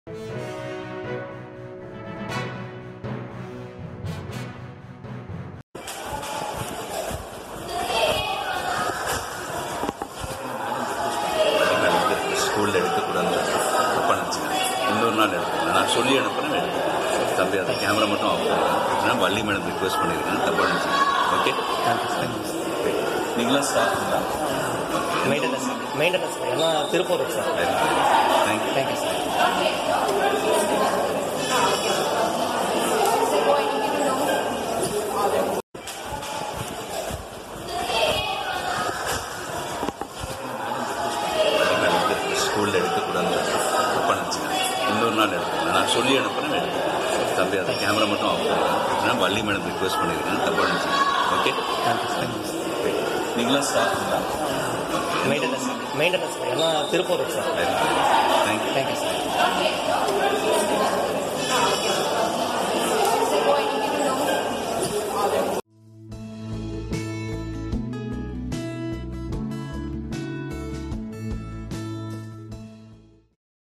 ஸ்கூலில் எடுக்கக்கூடாது தப்பாக நினச்சிக்கிறேன் இன்னொரு நாள் எடுத்துக்கிறேன் நான் சொல்லி அனுப்புறேன் எடுத்துக்கிறேன் தம்பி அதை கேமரா மட்டும் ஆஃப் பண்ணுறேன் நான் வள்ளி மேடம் ரிக்வெஸ்ட் பண்ணியிருக்கேன் தப்பாக நினச்சிக்கிறேன் ஓகே நீங்களாம் ஸ்டாஃப் தான் மெயின்டெனன்ஸ் மெயின்டெனன்ஸ் எல்லாம் Tiruppur sir thank you thank you sir ஸ்கூலில் எடுக்கக்கூடாது தப்பாக நினச்சிக்கிறேன் இன்னொரு நாள் எடுத்துக்கிறேன் நான் சொல்லி அனுப்புறேன் எடுத்துக்கிறேன் தம்பி அதை கேமரா மட்டும் ஆஃப் பண்ணுறேன் நான் வள்ளி மேடம் ரிக்வெஸ்ட் பண்ணியிருக்கேன் தப்பாக நினச்சிக்கிறேன் ஓகே நீங்களாம் ஸ்டாஃப் தான் மெயின்டெனன்ஸ் மெயின்டெனன்ஸ் எல்லாம் Tiruppur sir thank you thank you sir